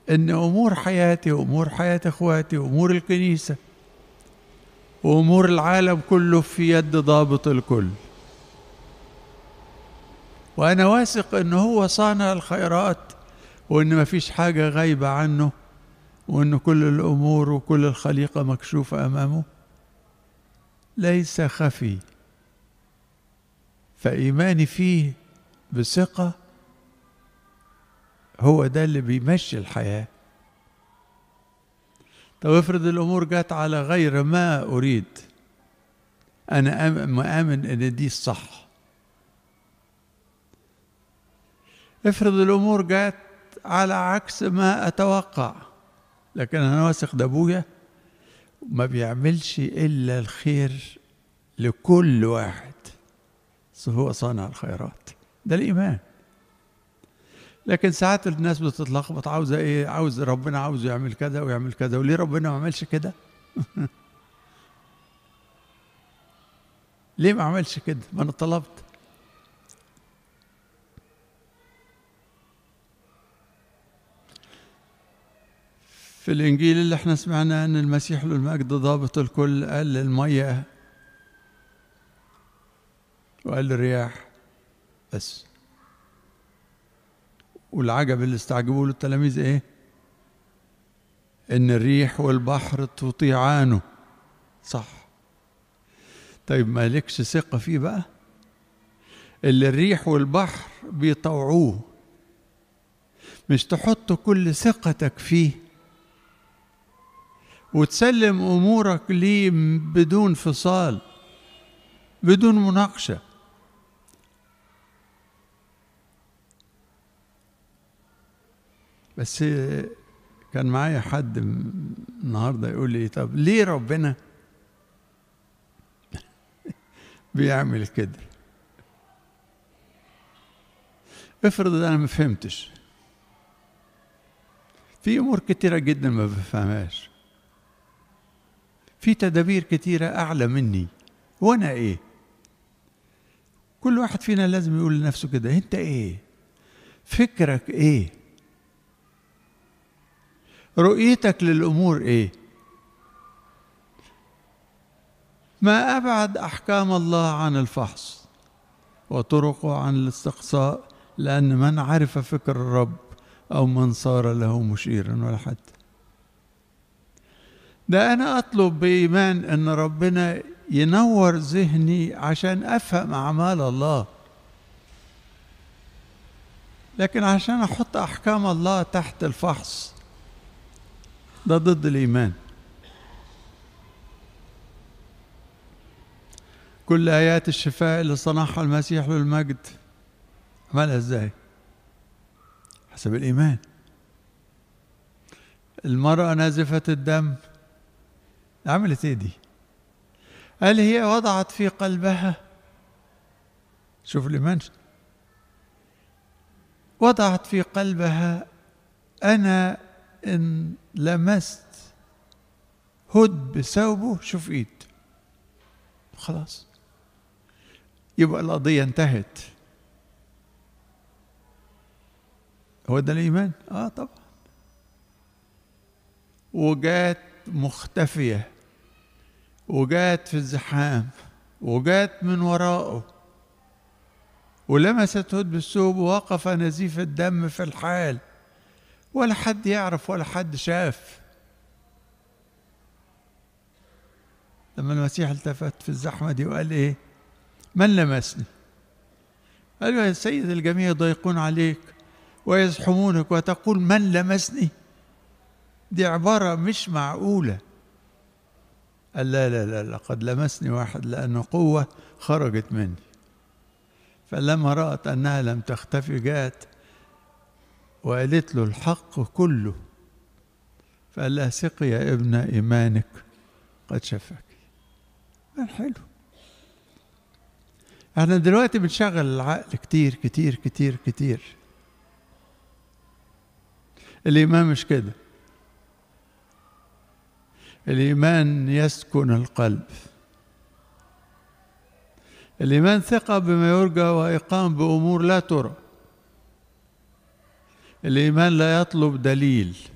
ان امور حياتي وامور حياه اخواتي وامور الكنيسه وامور العالم كله في يد ضابط الكل وانا واثق ان هو صانع الخيرات وان ما فيش حاجه غايبه عنه وان كل الامور وكل الخليقه مكشوفه امامه ليس خفي فايماني فيه بثقه هو ده اللي بيمشي الحياه طب افرض الامور جت على غير ما اريد انا مآمن ان دي الصح افرض الامور جت على عكس ما اتوقع لكن انا واثق ده ابويا ما بيعملش الا الخير لكل واحد هو صانع الخيرات ده الايمان لكن ساعات الناس بتتلخبط عاوزه ايه عاوز ربنا عاوزه يعمل كذا ويعمل كذا وليه ربنا ما عملش كده ليه ما عملش كده ما انا طلبت في الانجيل اللي احنا سمعناه ان المسيح له المجد ضابط الكل قال للميه وقال للرياح بس والعجب اللي استعجبوا له التلاميذ ايه ان الريح والبحر تطيعانه صح طيب مالكش ثقة فيه بقى اللي الريح والبحر بيطوعوه مش تحط كل ثقتك فيه وتسلم امورك ليه بدون فصال بدون مناقشه بس كان معايا حد النهارده يقول لي طب ليه ربنا بيعمل كده افرض انا ما فهمتش في امور كتيره جدا ما بفهمهاش في تدابير كتيره اعلى مني وانا ايه كل واحد فينا لازم يقول لنفسه كده انت ايه فكرك ايه رؤيتك للامور ايه ما ابعد احكام الله عن الفحص وطرقه عن الاستقصاء لان من عرف فكر الرب او من صار له مشيرا ولا حد ده انا اطلب بايمان ان ربنا ينور ذهني عشان افهم اعمال الله لكن عشان احط احكام الله تحت الفحص ده ضد الايمان كل ايات الشفاء اللي صنعها المسيح له المجد عملها ازاي حسب الايمان المراه نازفه الدم عملت ايه دي قال هي وضعت في قلبها شوف الايمان وضعت في قلبها انا ان لمست هد بثوبه شوف ايد خلاص يبقى القضيه انتهت هو ده الايمان اه طبعا وجات مختفيه وجات في الزحام وجات من وراءه ولمست هد بالثوب ووقف نزيف الدم في الحال ولا حد يعرف ولا حد شاف لما المسيح التفت في الزحمة دي وقال إيه من لمسني قال له يا سيد الجميع يضيقون عليك ويزحمونك وتقول من لمسني دي عبارة مش معقولة قال لا لا لا لقد لمسني واحد لأنه قوة خرجت مني فلما رأت أنها لم تختفي جاءت وقالت له الحق كله فقال لها ثقي يا ابن إيمانك قد شفاك قال حلو احنا دلوقتي بنشغل العقل كتير كتير كتير كتير الإيمان مش كده الإيمان يسكن القلب الإيمان ثقة بما يرجى وإقام بأمور لا ترى الإيمان لا يطلب دليل